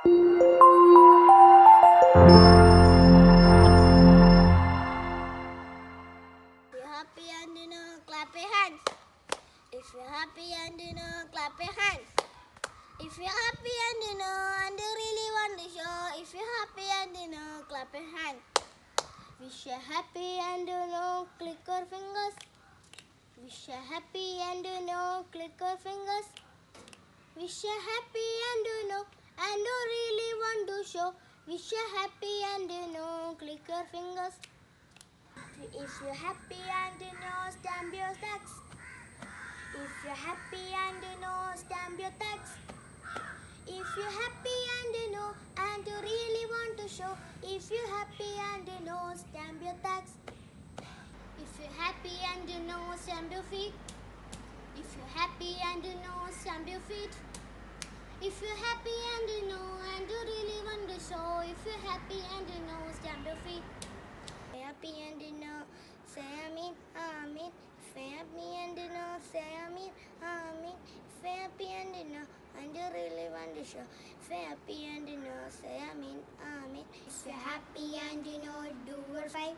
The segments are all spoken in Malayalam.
If you're happy and you know, clap your hands. If you're happy and you know, clap your hands. If you're happy and you know, and you really want to show, if you're happy and you know, clap your hands. Wish you happy and you know, click your fingers. Wish you happy and you know, click your fingers. Wish you happy and you know, and you really want to show. Wish you happy and you know, click your fingers. If you're happy and you know, stamp your tags. If you're happy and you know, stamp your tags. If you're happy and you know, and you really want to show. If you're happy and you know, stamp your tags. If you're happy and you know, stamp your feet. If you're happy and you know, stamp your feet. If you're happy and you know, and you really want to show. If you're happy and you know, stamp your feet. Happy and you know, say amen, amen. If you're happy and you know, say amen, amen. If you're happy and you know, and you really want to show. If you're happy and you know, say amen, amen. If you're happy and you know, do your five.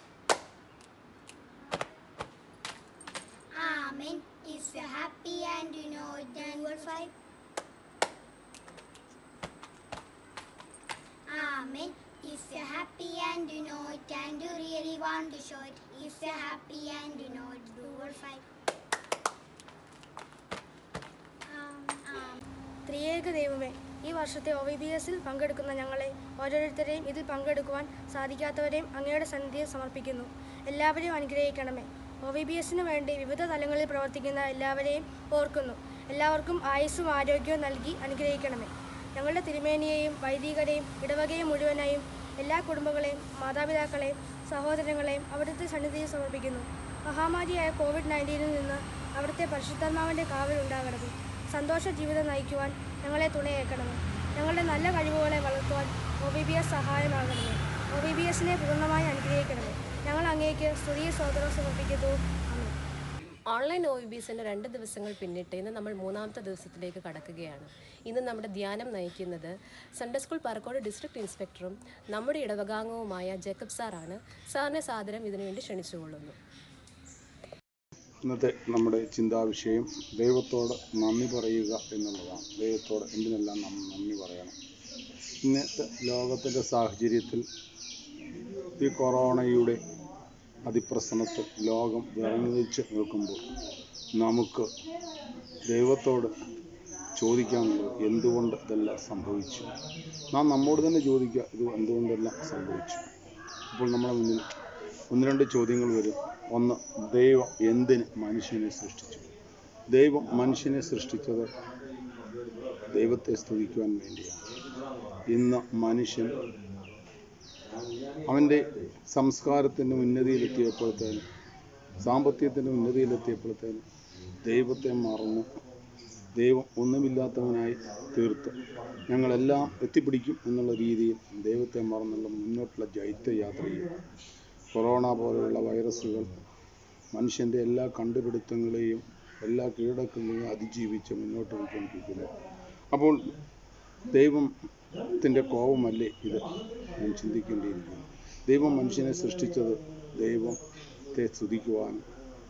Amen. If you're happy and you know, then your five. Amen. If you're happy and you know it and you really want to show it. If you're happy and you know it, do your five. Um, um. ത്രിയേക ദൈവമേ ഈ വർഷത്തെ ഒ വി ബി എസിൽ പങ്കെടുക്കുന്ന ഞങ്ങളെ ഓരോരുത്തരെയും ഇതിൽ പങ്കെടുക്കുവാൻ സാധിക്കാത്തവരെയും അങ്ങയുടെ സന്നിധിയിൽ സമർപ്പിക്കുന്നു എല്ലാവരെയും അനുഗ്രഹിക്കണമേ ഒ വി ബി എസിന് വേണ്ടി വിവിധ തലങ്ങളിൽ പ്രവർത്തിക്കുന്ന എല്ലാവരെയും ഓർക്കുന്നു എല്ലാവർക്കും ആയുസ്സും ആരോഗ്യവും നൽകി അനുഗ്രഹിക്കണമേ ഞങ്ങളുടെ തിരുമേനിയെയും വൈദികരെയും ഇടവകയും മുഴുവനായും എല്ലാ കുടുംബങ്ങളെയും മാതാപിതാക്കളെയും സഹോദരങ്ങളെയും അവിടുത്തെ സന്നിധിയിൽ സമർപ്പിക്കുന്നു മഹാമാരിയായ കോവിഡ് നയൻറ്റീനിൽ നിന്ന് അവിടുത്തെ പരിശുദ്ധാത്മാവിൻ്റെ കാവൽ ഉണ്ടാകണമേ സന്തോഷ ജീവിതം നയിക്കുവാൻ ഞങ്ങളെ തുണയേക്കണമേ ഞങ്ങളുടെ നല്ല കഴിവുകളെ വളർത്തുവാൻ ഒ ബി ബി എസ് സഹായമാകണമേ ഒ ബി ബി എസിനെ പൂർണ്ണമായി അനുഗ്രഹിക്കണമേ ഞങ്ങൾ അങ്ങേക്ക് സ്തുതി സ്വതന്ത്രം സമർപ്പിക്കുന്നു ആമേൻ ഓൺലൈൻ ഒ ബി എസിൻ്റെ രണ്ട് ദിവസങ്ങൾ പിന്നിട്ട് ഇന്ന് നമ്മൾ മൂന്നാമത്തെ ദിവസത്തിലേക്ക് കടക്കുകയാണ് ഇന്ന് നമ്മുടെ ധ്യാനം നയിക്കുന്നത് സൺഡേ സ്കൂൾ പറക്കോട് ഡിസ്ട്രിക്ട് ഇൻസ്പെക്ടറും നമ്മുടെ ഇടവകാംഗവുമായ ജേക്കബ് സാറാണ് സാറിനെ സാദരം ഇതിനുവേണ്ടി ക്ഷണിച്ചുകൊള്ളുന്നു ഇന്നത്തെ നമ്മുടെ ചിന്താവിഷയം ദൈവത്തോട് നന്ദി പറയുക എന്നുള്ളതാണ് ദൈവത്തോട് എന്തിനെല്ലാം നാം നന്ദി പറയണം ഇന്നത്തെ ലോകത്തിൻ്റെ സാഹചര്യത്തിൽ ഈ കൊറോണയുടെ അതിപ്രസനത്തിൽ ലോകം വിറങ്ങുവെച്ച് നിൽക്കുമ്പോൾ നമുക്ക് ദൈവത്തോട് ചോദിക്കാനുള്ളത് എന്തുകൊണ്ട് ഇതെല്ലാം സംഭവിച്ചു നാം നമ്മോട് തന്നെ ചോദിക്കുക ഇത് എന്തുകൊണ്ടെല്ലാം സംഭവിച്ചു അപ്പോൾ നമ്മുടെ മുന്നിൽ ഒന്ന് രണ്ട് ചോദ്യങ്ങൾ വരും ഒന്ന് ദൈവം എന്തിന് മനുഷ്യനെ സൃഷ്ടിച്ചു ദൈവം മനുഷ്യനെ സൃഷ്ടിച്ചത് ദൈവത്തെ സ്തുതിക്കുവാൻ വേണ്ടിയാണ് ഇന്ന് മനുഷ്യൻ അവൻ്റെ സംസ്കാരത്തിൻ്റെ ഉന്നതിയിലെത്തിയപ്പോഴത്തേനും സാമ്പത്തികത്തിൻ്റെ ഉന്നതിയിലെത്തിയപ്പോഴത്തേനും ദൈവത്തെ മറന്ന് ദൈവം ഒന്നുമില്ലാത്തവനായി തീർത്ത് ഞങ്ങളെല്ലാം എത്തിപ്പിടിക്കും എന്നുള്ള രീതിയിൽ ദൈവത്തെ മറന്നുള്ള മുന്നോട്ടുള്ള ജൈത്യയാത്രയിൽ കൊറോണ പോലെയുള്ള വൈറസുകൾ മനുഷ്യൻ്റെ എല്ലാ കണ്ടുപിടുത്തങ്ങളെയും എല്ലാ കീഴടക്കങ്ങളെയും അതിജീവിച്ച് മുന്നോട്ട് പോയിക്കൊണ്ടിരിക്കുന്നു അപ്പോൾ ദൈവത്തിൻ്റെ കോപമല്ലേ ഇത് നാം ചിന്തിക്കേണ്ടിയിരിക്കുന്നു ദൈവം മനുഷ്യനെ സൃഷ്ടിച്ചത് ദൈവത്തെ സ്തുതിക്കുവാനും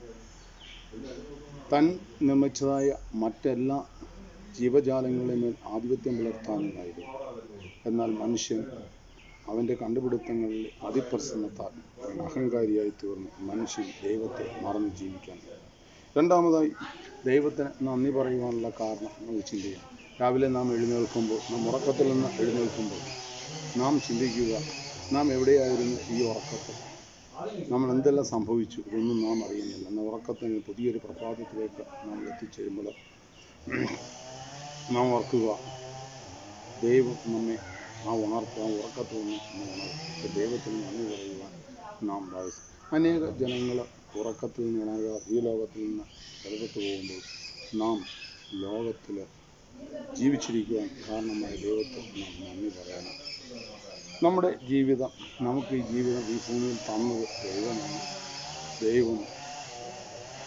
താൻ നിർമ്മിച്ചതായ മറ്റെല്ലാ ജീവജാലങ്ങളുടെയും മേൽ ആധിപത്യം പുലർത്താനുണ്ടായിരുന്നു എന്നാൽ മനുഷ്യൻ അവൻ്റെ കണ്ടുപിടുത്തങ്ങളിൽ അതിപ്രസന്നത്താൽ അവൻ അഹങ്കാരിയായി തീർന്നു മനുഷ്യൻ ദൈവത്തെ മറന്ന് ജീവിക്കാൻ രണ്ടാമതായി ദൈവത്തിന് നന്ദി പറയുവാനുള്ള കാരണം നമുക്ക് ചിന്തിക്കാം രാവിലെ നാം എഴുന്നേൽക്കുമ്പോൾ നാം ഉറക്കത്തിൽ നിന്ന് എഴുന്നേൽക്കുമ്പോൾ നാം ചിന്തിക്കുക നാം എവിടെയായിരുന്നു ഈ ഉറക്കത്തിൽ നമ്മൾ എന്തെല്ലാം സംഭവിച്ചു ഇതൊന്നും നാം അറിയുന്നില്ല എന്ന ഉറക്കത്തിന് പുതിയൊരു പ്രഭാതത്തിലേക്ക് നാം എത്തിച്ചേരുമ്പോൾ നാം ഓർക്കുക ദൈവം നമ്മെ ആ ഉണർത്ത് ആ ഉറക്കത്തിൽ നിന്ന് നമ്മെ ഉണർത്തി ദൈവത്തിന് നന്ദി പറയുവാൻ നാം ഭാവിച്ചു അനേക ജനങ്ങൾ ഉറക്കത്തിൽ നിന്ന് ഉണരുക ഈ ലോകത്തിൽ നിന്ന് സ്ഥലത്ത് പോകുമ്പോൾ നാം ലോകത്തിൽ ജീവിച്ചിരിക്കുവാൻ കാരണമായ ദൈവത്തെ നാം നന്ദി പറയണം നമ്മുടെ ജീവിതം നമുക്ക് ഈ ജീവിതം ഈ ഭൂമിയിൽ തന്നത് ദൈവമാണ് ദൈവം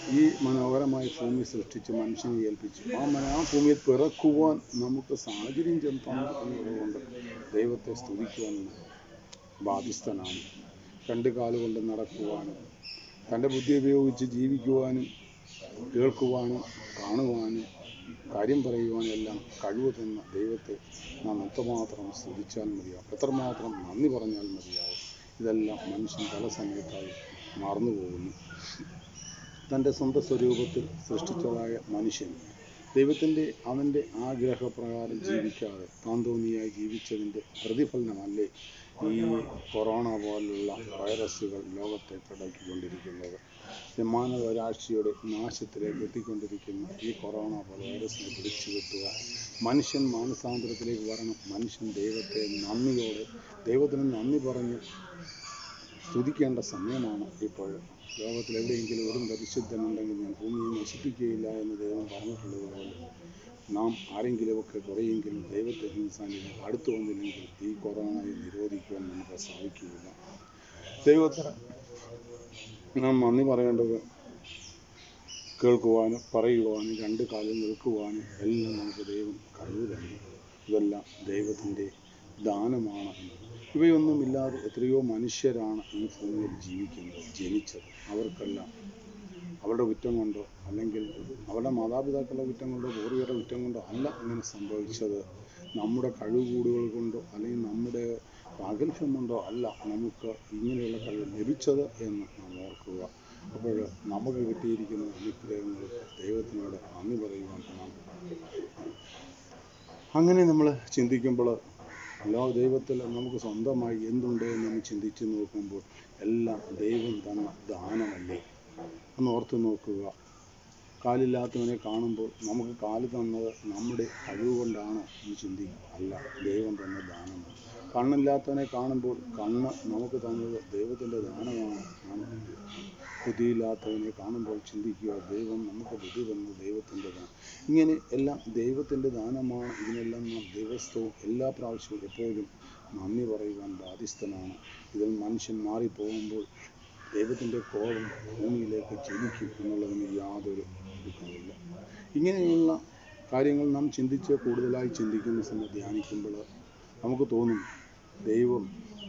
ഈ മനോഹരമായ ഭൂമി സൃഷ്ടിച്ച് മനുഷ്യനെ ഏൽപ്പിച്ചു ആ മന ആ ഭൂമിയിൽ പിറക്കുവാൻ നമുക്ക് സാഹചര്യം ചെലുത്തണം എന്നുള്ളതുകൊണ്ട് ദൈവത്തെ സ്തുതിക്കുവാൻ ബാധ്യസ്ഥനാണ് രണ്ട് കാലുകൊണ്ട് നടക്കുവാനും തൻ്റെ ബുദ്ധി ഉപയോഗിച്ച് ജീവിക്കുവാനും കേൾക്കുവാനും കാണുവാനും കാര്യം പറയുവാനും എല്ലാം കഴിവ് തന്ന ദൈവത്തെ നാം എത്രമാത്രം സ്തുതിച്ചാൽ മതിയാവും എത്രമാത്രം നന്ദി പറഞ്ഞാൽ മതിയാവും ഇതെല്ലാം മനുഷ്യൻ പല സമയത്തായി മറന്നു പോകുന്നു തൻ്റെ സ്വന്തം സ്വരൂപത്തിൽ സൃഷ്ടിച്ചതായ മനുഷ്യൻ ദൈവത്തിൻ്റെ അവൻ്റെ ആഗ്രഹപ്രകാരം ജീവിക്കാതെ താൻ തോന്നിയായി ജീവിച്ചതിൻ്റെ പ്രതിഫലനമല്ലേ ഈ കൊറോണ പോലുള്ള വൈറസുകൾ ലോകത്തെ കടക്കിക്കൊണ്ടിരിക്കുന്നത് മാനവരാശിയുടെ നാശത്തിലേക്ക് എത്തിക്കൊണ്ടിരിക്കുന്ന ഈ കൊറോണ പോലെ വൈറസിനെ പിടിച്ചു കിട്ടുക മനുഷ്യൻ മാനസാന്തരത്തിലേക്ക് വരണം മനുഷ്യൻ ദൈവത്തെ നന്ദിയോടെ ദൈവത്തിന് നന്ദി പറഞ്ഞ് സ്തുതിക്കേണ്ട സമയമാണ് ഇപ്പോൾ ലോകത്തിൽ എവിടെയെങ്കിലും ഒരു പരിശുദ്ധനുണ്ടെങ്കിൽ ഞാൻ ഭൂമിയെ നശിപ്പിക്കുകയില്ല എന്ന് ദൈവം പറഞ്ഞിട്ടുള്ളതുപോലെ നാം ആരെങ്കിലുമൊക്കെ കുറേയെങ്കിലും ദൈവത്തെ സാന്നിധ്യം അടുത്തു വന്നില്ലെങ്കിൽ ഈ കൊറോണയെ നിരോധിക്കുവാൻ നമുക്ക് സാധിക്കുകയില്ല ദൈവത്തിന് നാം നന്ദി പറയേണ്ടത് കേൾക്കുവാനും പറയുവാനും രണ്ട് കാലിൽ നിൽക്കുവാനും എല്ലാം നമുക്ക് ദൈവം കഴിവ് തന്നു ഇതെല്ലാം ദൈവത്തിൻ്റെ ദാനമാണ് ഇവയൊന്നുമില്ലാതെ എത്രയോ മനുഷ്യരാണ് ഈ ഭൂമിയിൽ ജീവിക്കുന്നത് ജനിച്ചത് അവർക്കെല്ലാം അവരുടെ കുറ്റം കൊണ്ടോ അല്ലെങ്കിൽ അവരുടെ മാതാപിതാക്കളുടെ കുറ്റം കൊണ്ടോ പൂർവികരുടെ കുറ്റം കൊണ്ടോ അല്ല ഇങ്ങനെ സംഭവിച്ചത് നമ്മുടെ കഴിവുകൂടുകൾ കൊണ്ടോ അല്ലെങ്കിൽ നമ്മുടെ പ്രാഗൽഭ്യം കൊണ്ടോ അല്ല നമുക്ക് ഇങ്ങനെയുള്ള കഴിവ് ലഭിച്ചത് എന്ന് നാം ഓർക്കുക അപ്പോൾ നമുക്ക് കിട്ടിയിരിക്കുന്ന അനുഗ്രഹങ്ങൾക്ക് ദൈവത്തിനോട് നന്ദി പറയുവാൻ നാം അങ്ങനെ നമ്മൾ ചിന്തിക്കുമ്പോൾ അല്ലാ ദൈവത്തിൽ നമുക്ക് സ്വന്തമായി എന്തുണ്ട് എന്ന് നമ്മൾ ചിന്തിച്ച് നോക്കുമ്പോൾ എല്ലാം ദൈവം തന്ന ദാനമല്ലേ ഒന്ന് ഓർത്ത് നോക്കുക കാലില്ലാത്തവനെ കാണുമ്പോൾ നമുക്ക് കാല് തന്നത് നമ്മുടെ കഴിവ് കൊണ്ടാണോ എന്ന് ചിന്തിക്കും അല്ല ദൈവം തന്ന ദാനമാണ് കണ്ണില്ലാത്തവനെ കാണുമ്പോൾ കണ്ണ് നമുക്ക് തന്നത് ദൈവത്തിൻ്റെ ദാനമാണ് നാം ബുദ്ധിയില്ലാത്തവനെ കാണുമ്പോൾ ചിന്തിക്കുക ദൈവം നമുക്ക് ബുദ്ധി തന്നത് ദൈവത്തിൻ്റെ ദാനം ഇങ്ങനെ എല്ലാം ദൈവത്തിൻ്റെ ദാനമാണ് ഇതിനെല്ലാം നാം ദിവസവും എല്ലാ പ്രാവശ്യവും എപ്പോഴും നന്ദി പറയുവാൻ ബാധ്യസ്ഥനാണ് ഇതിൽ മനുഷ്യൻ മാറിപ്പോകുമ്പോൾ ദൈവത്തിൻ്റെ കോപം ഭൂമിയിലേക്ക് ജനിക്കും എന്നുള്ളതിന് യാതൊരു ദുഃഖമില്ല ഇങ്ങനെയുള്ള കാര്യങ്ങൾ നാം ചിന്തിച്ച് കൂടുതലായി ചിന്തിക്കുന്ന സമയത്ത് ധ്യാനിക്കുമ്പോൾ നമുക്ക് തോന്നും ദൈവം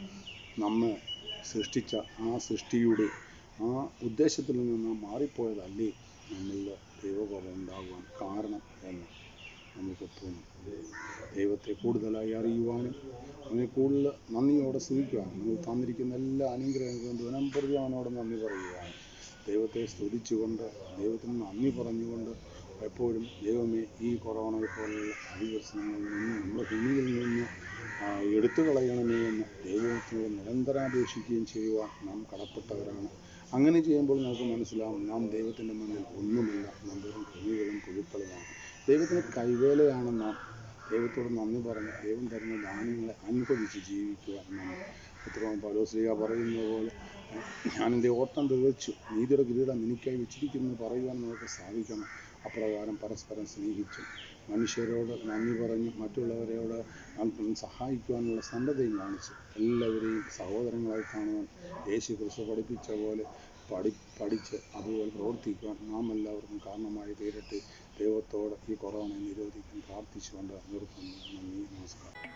നമ്മെ സൃഷ്ടിച്ച ആ സൃഷ്ടിയുടെ ആ ഉദ്ദേശത്തിൽ നിന്ന് നാം മാറിപ്പോയതല്ലേ നമ്മളിൽ ദൈവകോപം ഉണ്ടാകുവാൻ കാരണം എന്ന് നമുക്ക് തോന്നും ദൈവത്തെ കൂടുതലായി അറിയുവാനും അവനെ കൂടുതൽ നന്ദിയോടെ സ്തുതിക്കുവാനും നമുക്ക് തന്നിരിക്കുന്ന എല്ലാ അനുഗ്രഹങ്ങളും ദിനംപ്രതി അവനോട് നന്ദി പറയുവാനും ദൈവത്തെ സ്തുതിച്ചുകൊണ്ട് ദൈവത്തിന് നന്ദി പറഞ്ഞുകൊണ്ട് എപ്പോഴും ദൈവമേ ഈ കൊറോണയെ പോലുള്ള അതിവസനങ്ങളിൽ നിന്ന് നമ്മുടെ ഭൂമിയിൽ നിന്ന് ആ, എടുത്തു കളയണമേ എന്ന് ദൈവത്തിനോട് നിരന്തരാപേക്ഷിക്കുകയും ചെയ്യുവാൻ നാം കടപ്പെട്ടവരാണ് അങ്ങനെ ചെയ്യുമ്പോൾ നമുക്ക് മനസ്സിലാവും നാം ദൈവത്തിൻ്റെ മുന്നിൽ ഒന്നുമില്ല നാം വെറും ഭൂമികളും കുഴുക്കളുമാണ് ദൈവത്തിന് കൈവേലയാണ് നാം ദൈവത്തോട് നന്ദി പറഞ്ഞ് ദൈവം തരുന്ന ദാനങ്ങളെ അനുഭവിച്ച് ജീവിക്കുക എന്നാണ് ഉത്തരവാദം പലോസ്ലിക പറയുന്നത് പോലെ ഞാൻ എൻ്റെ ഓട്ടം തികച്ചു നീതിയുടെ കിരീടം എനിക്കായി വെച്ചിരിക്കുന്നു പറയുവാൻ നമുക്ക് സാധിക്കണം അപ്രകാരം പരസ്പരം സ്നേഹിച്ചു മനുഷ്യരോട് നന്ദി പറഞ്ഞ് മറ്റുള്ളവരോട് നാം സഹായിക്കുവാനുള്ള സന്നദ്ധയും കാണിച്ചു എല്ലാവരെയും സഹോദരങ്ങളായി കാണുവാൻ യേശു ക്രിസ്തു പഠിപ്പിച്ച പോലെ പഠി പഠിച്ച് അതുപോലെ പ്രവർത്തിക്കുവാൻ നാം എല്ലാവർക്കും കാരണമായി തീരട്ടെ ദൈവത്തോട് ഈ കൊറോണയെ നിരോധിക്കാൻ പ്രാർത്ഥിച്ചുകൊണ്ട് നിർത്തുന്നു നന്ദി നമസ്കാരം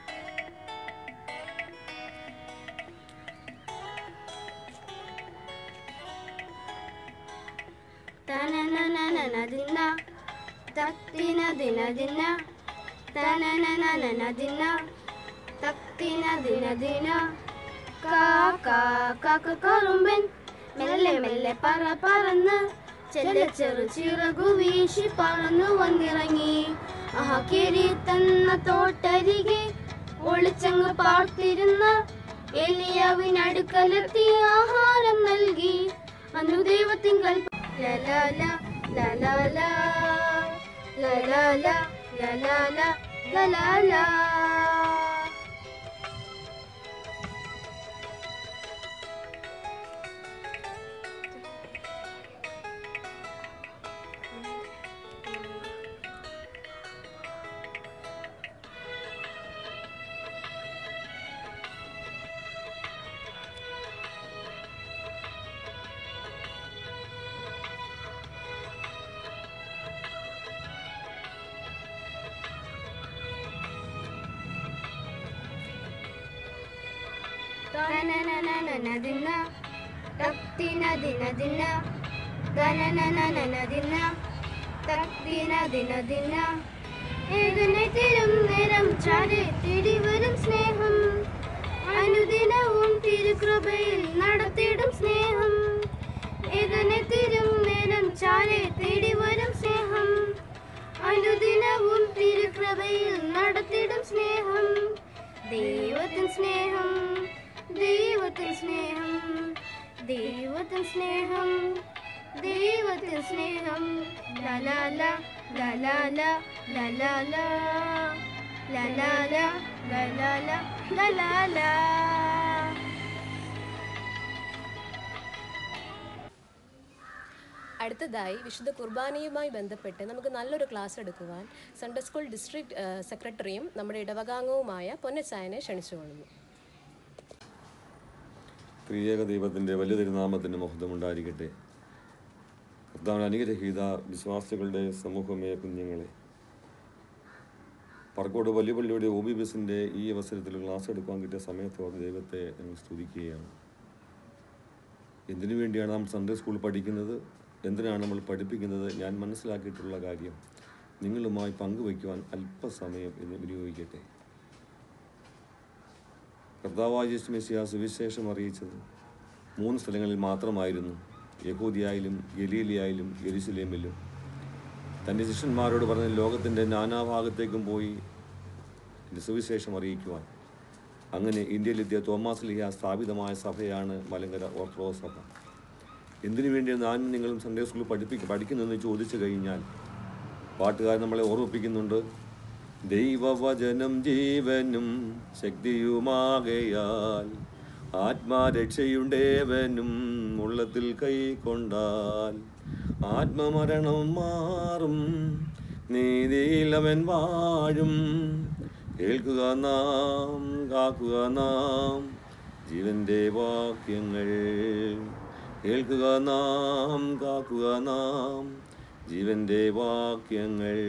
തനനനനനദിന തത്തിന ദിന ദിന തനനനനനദിന തത്തിന ദിന ദിന കാക്ക കാക്ക കറുമ്പൻ മെല്ലെ മെല്ലെ പറ പറന്ന് ചെല്ല ചെറു ചിറകു വീശി പറന്നു വന്നിറങ്ങി ആഹാ കിരി തന്ന തോട്ടരികെ ഒളിച്ചങ്ങ് പാർത്തിരുന്ന എലിയാവിനടുക്കലെത്തി ആഹാരം നൽകി അന്നു ദൈവത്തിൻ കൽപ്പ ലലാല ലലാല ലലാല ലലാല ലലാല തനനനനനദിന തക്തിന ദിന ദിന തനനനനനദിന തക്തിന ദിന ദിന ഏകനെ തിരും നേരം ചാരെ തേടി വരും സ്നേഹം അനുദിനവും തിരുകൃപയിൽ നടത്തിയിടും സ്നേഹം ഏകനെ തിരും നേരം ചാരെ തേടി വരും സ്നേഹം അനുദിനവും തിരുകൃപയിൽ നടത്തിയിടും സ്നേഹം ദൈവത്തിൻ സ്നേഹം ദൈവത്തിൻ സ്നേഹം ദൈവത്തിൻ സ്നേഹം ദൈവത്തിൻ സ്നേഹം ലലാല ലലാല ലലാല ലലാല ലലാല ലലാല അടുത്തതായി വിശുദ്ധ കുർബാനയുമായി ബന്ധപ്പെട്ട് നമുക്ക് നല്ലൊരു ക്ലാസ് എടുക്കുവാൻ സൺഡേ സ്കൂൾ ഡിസ്ട്രിക്ട് ഏഹ്, സെക്രട്ടറിയും നമ്മുടെ ഇടവകാംഗവുമായ പൊന്നച്ചായനെ ക്ഷണിച്ചുകൊള്ളുന്നു ത്രിയേക ദൈവത്തിൻ്റെ വലിയ തിരുനാമത്തിന് മഹത്വമുണ്ടായിരിക്കട്ടെ കർത്താവിന് അനുഗ്രഹീത വിശ്വാസികളുടെ സമൂഹമേ കുഞ്ഞുങ്ങളെ പറക്കോട് വലിയ പള്ളിയുടെ ഒ ബി ബിസിൻ്റെ ഈ അവസരത്തിൽ ക്ലാസ് എടുക്കാൻ കിട്ടിയ സമയത്തോടെ ദൈവത്തെ ഞങ്ങൾ സ്തുതിക്കുകയാണ് എന്തിനു വേണ്ടിയാണ് നാം സൺഡേ സ്കൂൾ പഠിക്കുന്നത് എന്തിനാണ് നമ്മൾ പഠിപ്പിക്കുന്നത് ഞാൻ മനസ്സിലാക്കിയിട്ടുള്ള കാര്യം നിങ്ങളുമായി പങ്കുവയ്ക്കുവാൻ അല്പസമയം ഇന്ന് വിനിയോഗിക്കട്ടെ കർത്താവായ യേശു മെസ്സിയ സുവിശേഷം അറിയിച്ചത് മൂന്ന് സ്ഥലങ്ങളിൽ മാത്രമായിരുന്നു യഹൂദിയായാലും ഗലീലിയായാലും യെരുസലേമിലും തൻ്റെ ശിഷ്യന്മാരോട് പറഞ്ഞ ലോകത്തിൻ്റെ നാനാഭാഗത്തേക്കും പോയി എൻ്റെ സുവിശേഷം അറിയിക്കുവാൻ അങ്ങനെ ഇന്ത്യയിലെത്തിയ തോമാസ് ലിഹ സ്ഥാപിതമായ സഭയാണ് മലങ്കര ഓർത്തഡോക്സ് സഭ എന്തിനു വേണ്ടിയാണ് ഞാനും നിങ്ങളും സൺഡേ സ്കൂളിൽ പഠിപ്പിക്കുക പഠിക്കുന്നതെന്ന് ചോദിച്ചു കഴിഞ്ഞാൽ പാട്ടുകാരൻ നമ്മളെ ഓർമ്മിപ്പിക്കുന്നുണ്ട് ദൈവവചനം ജീവനും ശക്തിയുമാകയാൽ ആത്മാരക്ഷയുണ്ടേവനും ഉള്ളത്തിൽ കൈക്കൊണ്ടാൽ ആത്മമരണം മാറും നീതിയിലവൻ വാഴും കേൾക്കുക നാം കാക്കുക നാം ജീവന്റെ വാക്യങ്ങൾ കേൾക്കുക നാം കാക്കുക നാം ജീവന്റെ വാക്യങ്ങൾ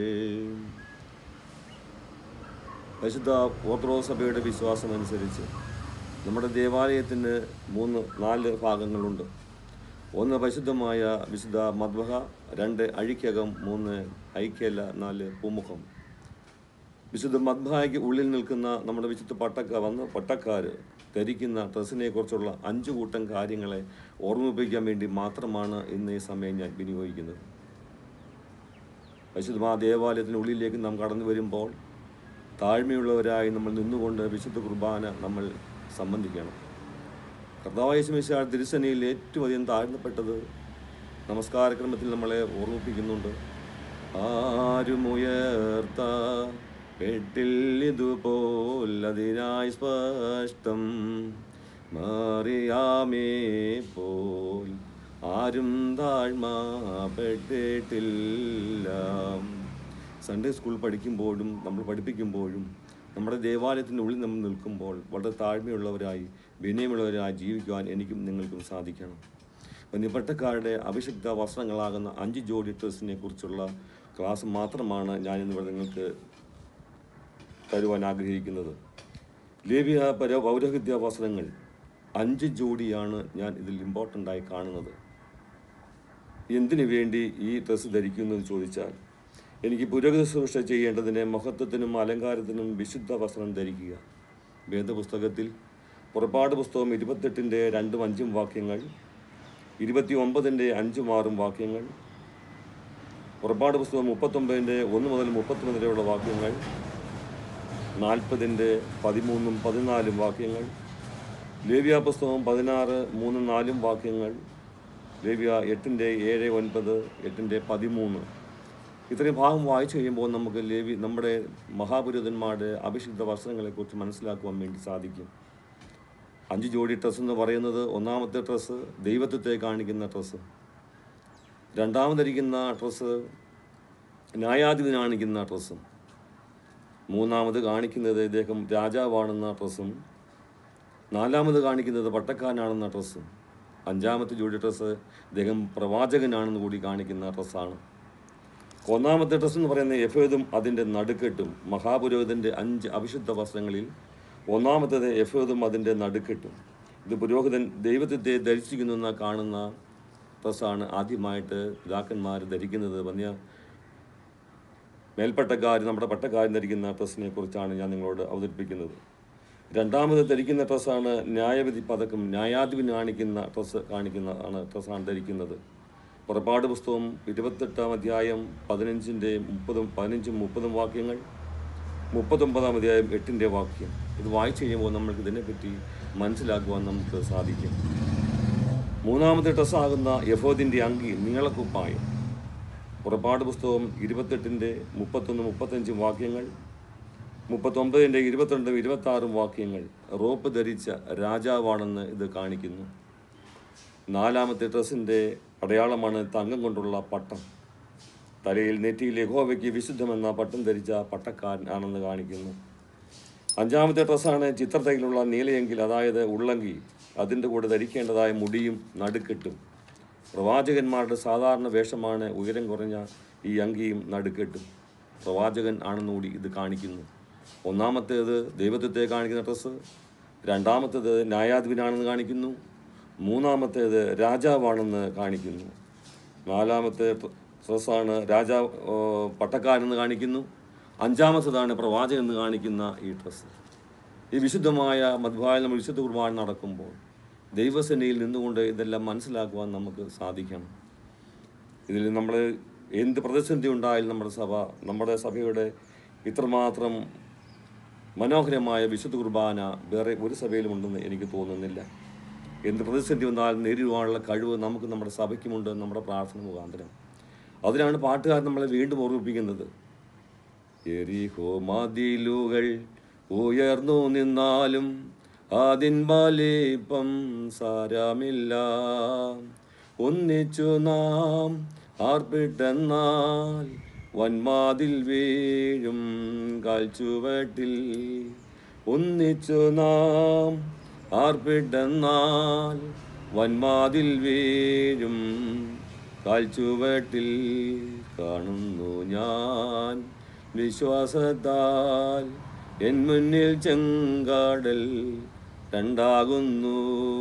പരിശുദ്ധ ഓർത്തഡോക്സ് സഭയുടെ വിശ്വാസം അനുസരിച്ച് നമ്മുടെ ദേവാലയത്തിന് മൂന്ന് നാല് ഭാഗങ്ങളുണ്ട് ഒന്ന് പരിശുദ്ധമായ വിശുദ്ധ മദ്വഹ രണ്ട് അഴിക്കകം മൂന്ന് ഐക്യല നാല് പൂമുഖം വിശുദ്ധ മദ്ഭായ്ക്ക് ഉള്ളിൽ നിൽക്കുന്ന നമ്മുടെ വിശുദ്ധ പട്ടക്ക വന്ന് പട്ടക്കാർ ധരിക്കുന്ന ഡ്രസ്സിനെ കുറിച്ചുള്ള അഞ്ചു കൂട്ടം കാര്യങ്ങളെ ഓർമ്മിപ്പിക്കാൻ വേണ്ടി മാത്രമാണ് ഇന്ന് ഈ സമയം ഞാൻ വിനിയോഗിക്കുന്നത് പരിശുദ്ധ ദേവാലയത്തിന് ഉള്ളിലേക്ക് നാം കടന്നു വരുമ്പോൾ താഴ്മയുള്ളവരായി നമ്മൾ നിന്നുകൊണ്ട് വിശുദ്ധ കുർബാന നമ്മൾ സംബന്ധിക്കണം കർത്താവേശമിശ തിരുസനയിൽ ഏറ്റവും അധികം താഴ്ന്നപ്പെട്ടത് നമസ്കാരക്രമത്തിൽ നമ്മളെ ഓർമ്മിപ്പിക്കുന്നുണ്ട് ആരുമുയർത്ത പെട്ടിൽ അതിനായി സ്പഷ്ടം മാറിയാമേ പോൽ ആരും താഴ്മപ്പെട്ടിട്ടില്ല സൺഡേ സ്കൂൾ പഠിക്കുമ്പോഴും നമ്മൾ പഠിപ്പിക്കുമ്പോഴും നമ്മുടെ ദേവാലയത്തിൻ്റെ ഉള്ളിൽ നമ്മൾ നിൽക്കുമ്പോൾ വളരെ താഴ്മയുള്ളവരായി വിനയമുള്ളവരായി ജീവിക്കുവാൻ എനിക്കും നിങ്ങൾക്കും സാധിക്കണം വന്യപട്ടക്കാരുടെ അഭിഷിക്ത വസ്ത്രങ്ങളാകുന്ന അഞ്ച് ജോഡി ഡ്രസ്സിനെ കുറിച്ചുള്ള ക്ലാസ് മാത്രമാണ് ഞാനിന്നിവിടെ നിങ്ങൾക്ക് തരുവാൻ ആഗ്രഹിക്കുന്നത് ലേവ്യ പര പൗരോഹിത്യ വസ്ത്രങ്ങൾ അഞ്ച് ജോഡിയാണ് ഞാൻ ഇതിൽ ഇമ്പോർട്ടൻ്റ് ആയി കാണുന്നത് എന്തിനു വേണ്ടി ഈ ഡ്രസ്സ് ധരിക്കുന്നു എന്ന് ചോദിച്ചാൽ എനിക്ക് പുരോഗതി ശുശ്രൂഷ ചെയ്യേണ്ടതിന് മഹത്വത്തിനും അലങ്കാരത്തിനും വിശുദ്ധ വസ്ത്രം ധരിക്കുക വേദപുസ്തകത്തിൽ പുറപ്പാട് പുസ്തകം ഇരുപത്തെട്ടിൻ്റെ രണ്ടും അഞ്ചും വാക്യങ്ങൾ ഇരുപത്തി ഒമ്പതിൻ്റെ അഞ്ചും ആറും വാക്യങ്ങൾ പുറപ്പാട് പുസ്തകം മുപ്പത്തൊമ്പതിൻ്റെ ഒന്ന് മുതൽ മുപ്പത്തൊന്ന് വരെയുള്ള വാക്യങ്ങൾ നാൽപ്പതിൻ്റെ പതിമൂന്നും പതിനാലും വാക്യങ്ങൾ ലേവ്യ പുസ്തകം പതിനാറ് മൂന്നും നാലും വാക്യങ്ങൾ ലേവ്യ എട്ടിൻ്റെ ഏഴ് ഒൻപത് എട്ടിൻ്റെ പതിമൂന്ന് ഇത്രയും ഭാഗം വായിച്ചു കഴിയുമ്പോൾ നമുക്ക് ലേവി നമ്മുടെ മഹാപുരോഹിതന്മാരുടെ അഭിഷിക്ത വസ്ത്രങ്ങളെക്കുറിച്ച് മനസ്സിലാക്കുവാൻ വേണ്ടി സാധിക്കും അഞ്ച് ജോഡി ഡ്രസ്സ് എന്ന് പറയുന്നത് ഒന്നാമത്തെ ഡ്രസ്സ് ദൈവത്വത്തെ കാണിക്കുന്ന ഡ്രസ്സ് രണ്ടാമതിരിക്കുന്ന ഡ്രസ്സ് ന്യായാധിപതി കാണിക്കുന്ന ഡ്രസ്സും മൂന്നാമത് കാണിക്കുന്നത് ഇദ്ദേഹം രാജാവാണെന്ന ഡ്രസ്സും നാലാമത് കാണിക്കുന്നത് പട്ടക്കാരനാണെന്ന ഡ്രസ്സും അഞ്ചാമത്തെ ജോഡി ഡ്രസ്സ് ഇദ്ദേഹം പ്രവാചകനാണെന്ന് കൂടി കാണിക്കുന്ന ഡ്രസ്സാണ് ഒന്നാമത്തെ ഡ്രസ്സ് എന്ന് പറയുന്നത് എഫേദും അതിൻ്റെ നടുക്കെട്ടും മഹാപുരോഹിതൻ്റെ അഞ്ച് അവിശുദ്ധ വസ്ത്രങ്ങളിൽ ഒന്നാമത്തേത് എഫേദും അതിൻ്റെ നടുക്കെട്ടും ഇത് പുരോഹിതൻ ദൈവത്തെ ധരിച്ചിരിക്കുന്നു എന്ന കാണുന്ന ഡ്രസ്സാണ് ആദ്യമായിട്ട് പിതാക്കന്മാർ ധരിക്കുന്നത് വന്യ മേൽപ്പട്ടക്കാർ നമ്മുടെ പട്ടക്കാരൻ ധരിക്കുന്ന ഡ്രസ്സിനെ കുറിച്ചാണ് ഞാൻ നിങ്ങളോട് അവതരിപ്പിക്കുന്നത് രണ്ടാമത് ധരിക്കുന്ന ഡ്രസ്സാണ് ന്യായവിധി പതക്കം ന്യായാധിപന് കാണിക്കുന്ന ഡ്രസ്സ് കാണിക്കുന്ന ആണ് ഡ്രസ്സാണ് ധരിക്കുന്നത് പുറപ്പാട് പുസ്തകം ഇരുപത്തെട്ടാം അധ്യായം പതിനഞ്ചിൻ്റെ മുപ്പതും പതിനഞ്ചും മുപ്പതും വാക്യങ്ങൾ മുപ്പത്തൊമ്പതാം അധ്യായം എട്ടിൻ്റെ വാക്യം ഇത് വായിച്ചു കഴിയുമ്പോൾ നമ്മൾക്ക് ഇതിനെപ്പറ്റി മനസ്സിലാക്കുവാൻ നമുക്ക് സാധിക്കും മൂന്നാമത്തെ ഡ്രസ്സാകുന്ന യഫോദിൻ്റെ അങ്കി നീളക്കുപ്പായം പുറപ്പാട് പുസ്തകം ഇരുപത്തെട്ടിൻ്റെ മുപ്പത്തൊന്ന് മുപ്പത്തഞ്ചും വാക്യങ്ങൾ മുപ്പത്തൊമ്പതിൻ്റെ ഇരുപത്തിരണ്ടും ഇരുപത്താറും വാക്യങ്ങൾ റോപ്പ് ധരിച്ച രാജാവാണെന്ന് ഇത് കാണിക്കുന്നു നാലാമത്തെ ഡ്രസ്സിൻ്റെ അടയാളമാണ് തങ്കം കൊണ്ടുള്ള പട്ടം തലയിൽ നെറ്റിയിൽ യഹോവയ്ക്ക് വിശുദ്ധമെന്ന പട്ടം ധരിച്ച പട്ടക്കാരൻ ആണെന്ന് കാണിക്കുന്നു അഞ്ചാമത്തെ ഡ്രസ്സാണ് ചിത്രത്തൈയിലുള്ള നീലയെങ്കിൽ അതായത് ഉള്ളങ്കി അതിൻ്റെ കൂടെ ധരിക്കേണ്ടതായ മുടിയും നടുക്കെട്ടും പ്രവാചകന്മാരുടെ സാധാരണ വേഷമാണ് ഉയരം കുറഞ്ഞ ഈ അങ്കിയും നടുക്കെട്ടും പ്രവാചകൻ ആണെന്നുകൂടി ഇത് കാണിക്കുന്നു ഒന്നാമത്തേത് ദൈവത്വത്തെ കാണിക്കുന്ന ഡ്രസ്സ് രണ്ടാമത്തേത് ന്യായാധിപനാണെന്ന് കാണിക്കുന്നു മൂന്നാമത്തേത് രാജാവാണെന്ന് കാണിക്കുന്നു നാലാമത്തെ ഡ്രസ്സാണ് രാജാ ഓ, പട്ടക്കാരെന്ന് കാണിക്കുന്നു അഞ്ചാമത്തേതാണ് പ്രവാചകൻ എന്ന് കാണിക്കുന്ന ഈ ഡ്രസ്സ് ഈ വിശുദ്ധമായ മധ്വായ നമ്മൾ വിശുദ്ധ കുർബാന നടക്കുമ്പോൾ ദൈവസേനയിൽ നിന്നുകൊണ്ട് ഇതെല്ലാം മനസ്സിലാക്കുവാൻ നമുക്ക് സാധിക്കണം ഇതിൽ നമ്മൾ എന്ത് പ്രതിസന്ധി ഉണ്ടായാലും നമ്മുടെ സഭ നമ്മുടെ സഭയുടെ ഇത്രമാത്രം മനോഹരമായ വിശുദ്ധ കുർബാന വേറെ ഒരു സഭയിലും ഉണ്ടെന്ന് എനിക്ക് തോന്നുന്നില്ല എന്ത് പ്രതിസന്ധി വന്നാലും നേരിടുവാനുള്ള കഴിവ് നമുക്ക് നമ്മുടെ സഭയ്ക്കുമുണ്ട് നമ്മുടെ പ്രാർത്ഥന മുഖാന്തരം അതിനാണ് പാട്ടുകാർ നമ്മളെ വീണ്ടും ഓർമ്മിപ്പിക്കുന്നത് എരിഹോ മതിലുകൾ ഉയർന്നു നിന്നാലും അതിൻ വലിപ്പം സാരമില്ല ഒന്നിച്ചു നാം ആർപ്പിട്ടെന്നാൽ വൻമാതിൽ വീഴും കാൽച്ചുവട്ടിൽ ഒന്നിച്ചു നാം ആർപ്പിട്ടെന്നാൽ വൻമാതിൽ വീഴും കാൽച്ചുവട്ടിൽ കാണുന്നു ഞാൻ വിശ്വാസത്താൽ എൻ മുന്നിൽ ചെങ്കാടൽ രണ്ടാകുന്നു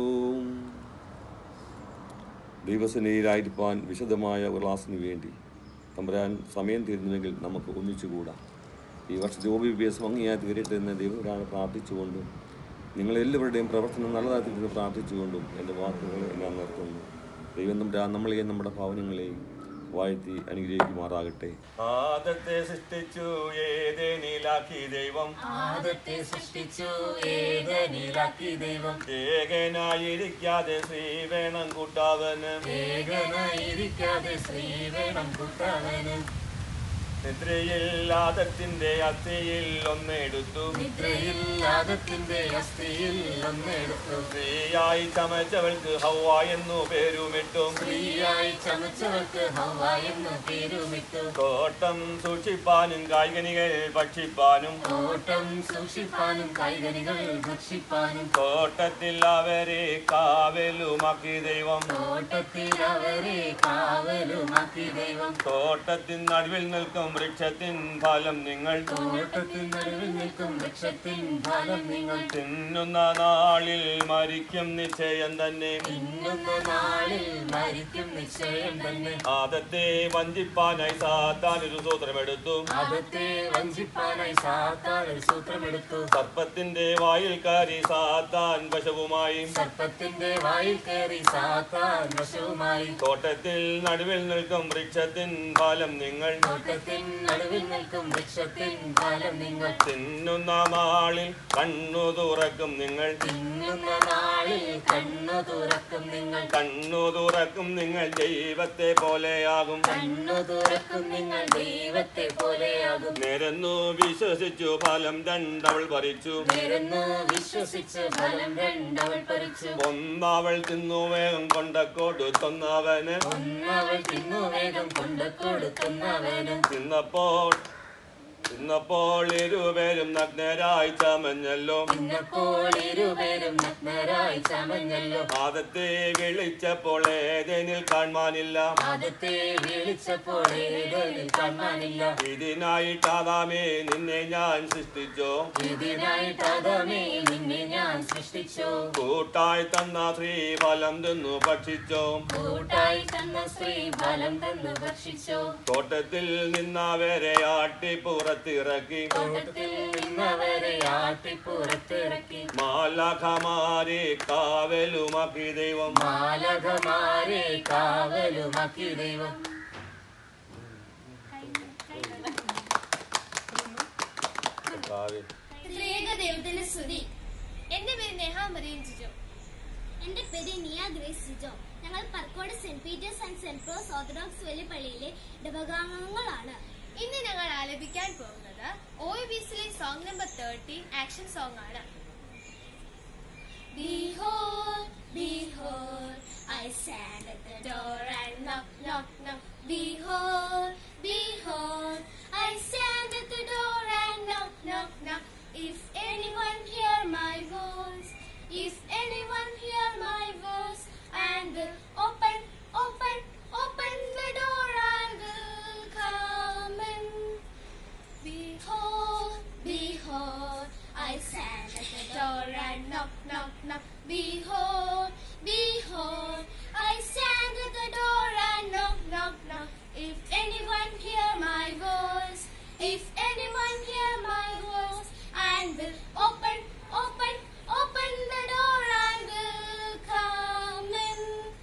ദൈവസേനയിലായിരിക്കാൻ വിശദമായ ഒരു ക്ലാസ്സിന് വേണ്ടി തമ്പുരാൻ സമയം തീരുന്നുവെങ്കിൽ നമുക്ക് ഒന്നിച്ചുകൂടാം ഈ വർഷത്തെ ഒ ബി ബി എസ് ഭംഗിയായി തീരട്ടെ എന്ന് ദൈവരാണ് പ്രാർത്ഥിച്ചുകൊണ്ടും നിങ്ങളെല്ലാവരുടെയും പ്രവർത്തനം നല്ലതായി തീർന്ന് പ്രാർത്ഥിച്ചുകൊണ്ടും എൻ്റെ വാക്കുകൾ ഞാൻ നിർത്തുന്നു ദൈവം തമ്പുരാൻ നമ്മളെയും നമ്മുടെ ഭവനങ്ങളെയും വാഴ്ത്തി അനുഗ്രഹിക്കുമാറാകട്ടെ ആദത്തെ സൃഷ്ടിച്ചു ഏതേനിലാക്കി ദൈവം ആദത്തെ സൃഷ്ടിച്ചു ഏകനിലാക്കി ദൈവം ഏകനായിരിക്കാതെ ശ്രീ വേണം കൂട്ടാവന് ഏകനായിരിക്കാതെ ശ്രീ വേണം കൂട്ടാവന് നിദ്രയിൽ ആദത്തിന്റെ അസ്ഥിയിൽ ഒന്നെടുത്തു നിദ്രയില്ലാദത്തിന്റെ അസ്ഥിയിൽ ഒന്നെടുത്തു സ്ത്രീയായി ചമച്ചവൾക്ക് ഹൗവ എന്നു പേരുമിട്ടു സ്ത്രീയായി ചമച്ചവർക്ക് ഹവ എന്ന് പേരുമിട്ടു തോട്ടം സൂക്ഷിപ്പാനും കായികനികൾ ഭക്ഷിപ്പാനും തോട്ടം സൂക്ഷിപ്പാനും കായികനികൾ ഭക്ഷിപ്പാനും തോട്ടത്തിൽ അവരെ കാവലുമാക്കി ദൈവം തോട്ടത്തിൽ അവരെ കാവലുമാക്കി ദൈവം തോട്ടത്തിൻ നടുവിൽ നിൽക്കും വൃക്ഷത്തിൻ ഫലം നിങ്ങൾ തോട്ടത്തിൽ നടുവിൽ നിൽക്കും വൃക്ഷത്തിൻ ഫലം നിങ്ങൾ തിന്നുന്ന നാളിൽ മരിക്കും നിശ്ചയം തന്നെ തിന്നുന്ന നാളിൽ മരിക്കും നിശ്ചയം തന്നെ ആദത്തെ വഞ്ചിപ്പാനായി സാത്താൻ ഒരു സൂത്രമെടുത്തു ആദത്തെ വഞ്ചിപ്പാനായി സാത്താൻ ഒരു സൂത്രമെടുത്തു സർപ്പത്തിന്റെ വായിൽ കയറി സാത്താൻ വശവുമായി സർപ്പത്തിന്റെ വായിൽ കയറി സാത്താൻ വശവുമായി തോട്ടത്തിൽ നടുവിൽ നിൽക്കും വൃക്ഷത്തിൻ ഫലം നിങ്ങൾ തോട്ടത്തിൻ നടുവിൽ നിൽക്കും വൃക്ഷത്തിൻ ഫലം നിങ്ങൾ തിന്നുന്ന നാളിൽ കണ്ണു തുറക്കും നിങ്ങൾ തിന്നുന്ന നാളിൽ കണ്ണു തുറക്കും നിങ്ങൾ കണ്ണു തുറക്കും നിങ്ങൾ ദൈവത്തെ പോലെയാകും കണ്ണു തുറക്കും നിങ്ങൾ ദൈവത്തെ പോലെയാകും നിരന്നു വിശ്വസിച്ചു ഫലം രണ്ടവൾ പറിച്ചു നിരന്നു വിശ്വസിച്ച് ഫലം രണ്ടവൾ പറിച്ചു ഒന്നവൾ തിന്നു വേഗം കൊണ്ട കൊടുത്തൊന്നവന് ഒന്നവൾ തിന്നു വേഗം കൊണ്ട് കൊടുക്കുന്നവനും തിന്നപ്പോൾ ഇന്നപ്പോൾ ഇരുവരും നഗ്നരായി ചമഞ്ഞല്ലോ ഇന്നപ്പോൾ ഇരുവരും നഗ്നരായി ചമഞ്ഞല്ലോ ആദത്തെ വിളിച്ചപ്പോൾ ഏതെനിൽ കാണുവാനില്ല ആദത്തെ വിളിച്ചപ്പോൾ ഏതൊരു കാണാനില്ല ഇതിനായിട്ടാദാമേ നിന്നെ ഞാൻ സൃഷ്ടിച്ചോ ഇതിനായിട്ട് അതമേ നിന്നെ ഞാൻ സൃഷ്ടിച്ചു കൂട്ടായി തന്ന സ്ത്രീ ഫലം തിന്നു ഭക്ഷിച്ചോ കൂട്ടായി തന്ന സ്ത്രീ ഫലം തന്നു ഭക്ഷിച്ചു തോട്ടത്തിൽ നിന്നവരെ ആട്ടി പുറത്തിറക്കി തോട്ടത്തിൽ നിന്നവരെ ആട്ടി പുറത്തിറക്കി മാലാഖമാരെ കാവലുമാക്കി ദൈവം മാലകമാരെ കാവലുമാക്കി ദൈവം കർത്താവേ, ത്രിയേക ദൈവത്തിന്റെ സ്തുതി എന്റെ പേര് നേഹ മറിയൻ ജിജോ എന്റെ പേര് നിയ ഗ്രേസ് ജിജോ ഞങ്ങൾ Parakode saint Peter's and saint പ്രോസ് ഓർത്തഡോക്സ് വലിയ പള്ളിയിലെ ഇടവകാംഗങ്ങളാണ് ഇന്ന് ഞങ്ങൾ ആലപിക്കാൻ പോകുന്നത് ഒ ബി സിലെ song number thirty action song ആണ് Behold, behold, I stand at the door and knock, knock, knock. Behold, behold, I stand at the door and knock, knock, knock. If anyone hear my voice, if anyone hear my voice, and will open, open, open the door, I will come in. Behold, behold, I stand at the door and knock, knock, knock. Behold, behold, I stand at the door and knock, knock, knock. If anyone hear my voice, if anyone hear my voice, and will open, open, open the door, I will come in.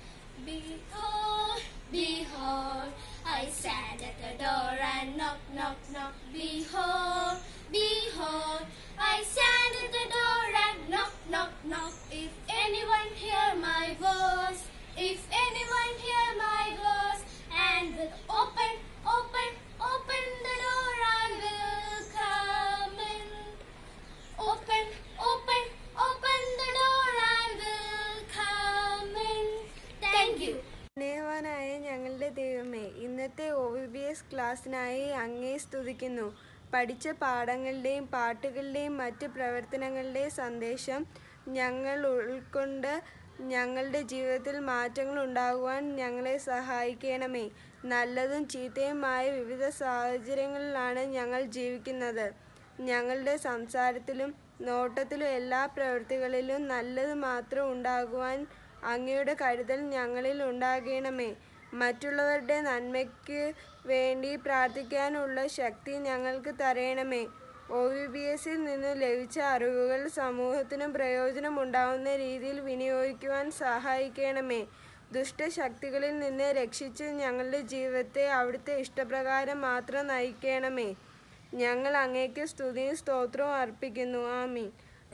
Behold, behold, I stand at the door and knock, knock, knock. Behold, behold, I stand at the door and knock, knock, knock. If anyone hear my voice, if anyone hear my voice, and will open, open, open the door, I will come in. Open, open, open the door, I will come in. Thank you. സ്നേഹവാനായ ഞങ്ങളുടെ ദൈവമേ ഇന്നത്തെ ഒ വി ബി എസ് ക്ലാസ്സിനായി അങ്ങേ സ്തുതിക്കുന്നു പഠിച്ച പാഠങ്ങളുടെയും പാട്ടുകളുടെയും മറ്റ് പ്രവർത്തനങ്ങളുടെയും സന്ദേശം ഞങ്ങൾ ഉൾക്കൊണ്ട് ഞങ്ങളുടെ ജീവിതത്തിൽ മാറ്റങ്ങൾ ഉണ്ടാകുവാൻ ഞങ്ങളെ സഹായിക്കണമേ നല്ലതും ചീത്തയുമായ വിവിധ സാഹചര്യങ്ങളിലാണ് ഞങ്ങൾ ജീവിക്കുന്നത് ഞങ്ങളുടെ സംസാരത്തിലും നോട്ടത്തിലും എല്ലാ പ്രവൃത്തികളിലും നല്ലത് മാത്രം ഉണ്ടാകുവാൻ അങ്ങയുടെ കരുതൽ ഞങ്ങളിൽ ഉണ്ടാകണമേ മറ്റുള്ളവരുടെ നന്മയ്ക്ക് വേണ്ടി പ്രാർത്ഥിക്കാനുള്ള ശക്തി ഞങ്ങൾക്ക് തരയണമേ ഒ വി ബി എസിൽ നിന്ന് ലഭിച്ച അറിവുകൾ സമൂഹത്തിന് പ്രയോജനമുണ്ടാവുന്ന രീതിയിൽ വിനിയോഗിക്കുവാൻ സഹായിക്കണമേ ദുഷ്ടശക്തികളിൽ നിന്ന് രക്ഷിച്ച് ഞങ്ങളുടെ ജീവിതത്തെ അവിടുത്തെ ഇഷ്ടപ്രകാരം മാത്രം നയിക്കണമേ ഞങ്ങൾ അങ്ങേക്ക് സ്തുതിയും സ്തോത്രവും അർപ്പിക്കുന്നു ആമീൻ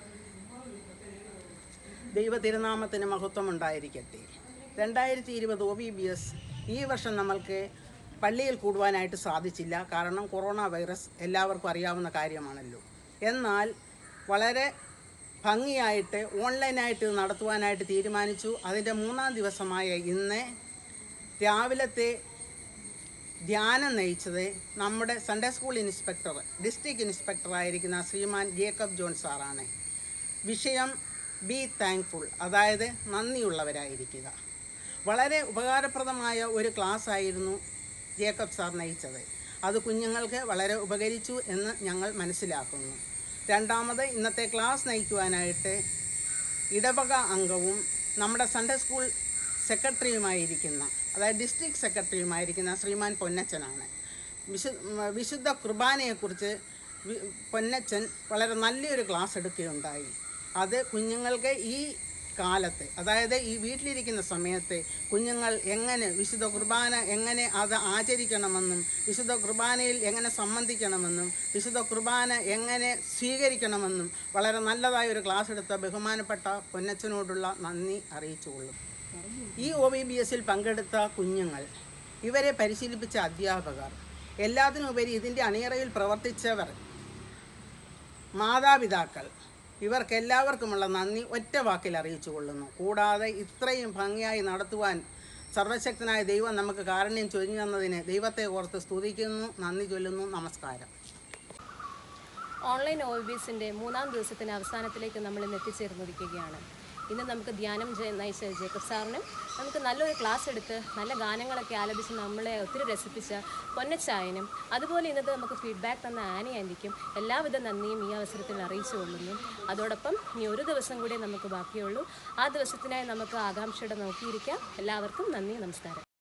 ദൈവ തിരുനാമത്തിന് മഹത്വം ഉണ്ടായിരിക്കട്ടെ രണ്ടായിരത്തി ഇരുപത് ഒ ബി ബി എസ് ഈ വർഷം നമ്മൾക്ക് പള്ളിയിൽ കൂടുവാനായിട്ട് സാധിച്ചില്ല കാരണം കൊറോണ വൈറസ് എല്ലാവർക്കും അറിയാവുന്ന കാര്യമാണല്ലോ എന്നാൽ വളരെ ഭംഗിയായിട്ട് ഓൺലൈനായിട്ട് ഇത് നടത്തുവാനായിട്ട് തീരുമാനിച്ചു അതിൻ്റെ മൂന്നാം ദിവസമായ ഇന്ന് രാവിലത്തെ ധ്യാനം നയിച്ചത് നമ്മുടെ സൺഡേ സ്കൂൾ ഇൻസ്പെക്ടർ ഡിസ്ട്രിക്ട് ഇൻസ്പെക്ടറായിരിക്കുന്ന ശ്രീമാൻ ജേക്കബ് ജോൺ സാറാണ് വിഷയം ബി താങ്ക്ഫുൾ അതായത് നന്ദിയുള്ളവരായിരിക്കുക വളരെ ഉപകാരപ്രദമായ ഒരു ക്ലാസ് ആയിരുന്നു ജേക്കബ് സാർ നയിച്ചത് അത് കുഞ്ഞുങ്ങൾക്ക് വളരെ ഉപകരിച്ചു എന്ന് ഞങ്ങൾ മനസ്സിലാക്കുന്നു രണ്ടാമത് ഇന്നത്തെ ക്ലാസ് നയിക്കുവാനായിട്ട് ഇടവക അംഗവും നമ്മുടെ സൺഡേ സ്കൂൾ സെക്രട്ടറിയുമായിരിക്കുന്ന അതായത് ഡിസ്ട്രിക്ട് സെക്രട്ടറിയുമായിരിക്കുന്ന ശ്രീമാൻ പൊന്നച്ചനാണ് വിശു വിശുദ്ധ കുർബാനയെക്കുറിച്ച് വി- പൊന്നച്ചൻ വളരെ നല്ലൊരു ക്ലാസ് എടുക്കുകയുണ്ടായി അത് കുഞ്ഞുങ്ങൾക്ക് ഈ കാലത്ത് അതായത് ഈ വീട്ടിലിരിക്കുന്ന സമയത്ത് കുഞ്ഞുങ്ങൾ എങ്ങനെ വിശുദ്ധ കുർബാന എങ്ങനെ അത് ആചരിക്കണമെന്നും വിശുദ്ധ കുർബാനയിൽ എങ്ങനെ സംബന്ധിക്കണമെന്നും വിശുദ്ധ കുർബാന എങ്ങനെ സ്വീകരിക്കണമെന്നും വളരെ നല്ലതായ ഒരു ക്ലാസ് എടുത്ത ബഹുമാനപ്പെട്ട പൊന്നച്ചനോടുള്ള നന്ദി അറിയിച്ചുകൊള്ളും ഈ ഒ ബി ബി എസിൽ പങ്കെടുത്ത കുഞ്ഞുങ്ങൾ ഇവരെ പരിശീലിപ്പിച്ച അധ്യാപകർ എല്ലാത്തിനുപരി ഇതിൻ്റെ അണിയറയിൽ പ്രവർത്തിച്ചവർ മാതാപിതാക്കൾ ഇവർക്കെല്ലാവർക്കുമുള്ള നന്ദി ഒറ്റ വാക്കിൽ അറിയിച്ചു കൊള്ളുന്നു കൂടാതെ ഇത്രയും ഭംഗിയായി നടത്തുവാൻ സർവശക്തനായ ദൈവം നമുക്ക് കാരുണ്യം ചൊരിഞ്ഞു തന്നതിന് ദൈവത്തെ ഓർത്ത് സ്തുതിക്കുന്നു നന്ദി ചൊല്ലുന്നു നമസ്കാരം ഓൺലൈൻ ഒ ബി എസിൻ്റെ മൂന്നാം ദിവസത്തിൻ്റെ അവസാനത്തിലേക്ക് നമ്മൾ ഇന്ന് എത്തിച്ചേർന്നിരിക്കുകയാണ് ഇന്ന് നമുക്ക് ധ്യാനം ജെ- നയിച്ച ജേക്കബ് സാറിനും നമുക്ക് നല്ലൊരു ക്ലാസ് എടുത്ത് നല്ല ഗാനങ്ങളൊക്കെ ആലപിച്ച് നമ്മളെ ഒത്തിരി രസിപ്പിച്ച പൊന്നച്ചായനും അതുപോലെ ഇന്നത്തെ നമുക്ക് ഫീഡ്ബാക്ക് തന്ന ആനി ആൻറ്റിക്കും എല്ലാവിധ നന്ദിയും ഈ അവസരത്തിൽ അറിയിച്ചു കൊള്ളുന്നു അതോടൊപ്പം ഇനി ഒരു ദിവസം കൂടി നമുക്ക് ബാക്കിയുള്ളൂ ആ ദിവസത്തിനായി നമുക്ക് ആകാംക്ഷയോടെ നോക്കിയിരിക്കാം എല്ലാവർക്കും നന്ദി നമസ്കാരം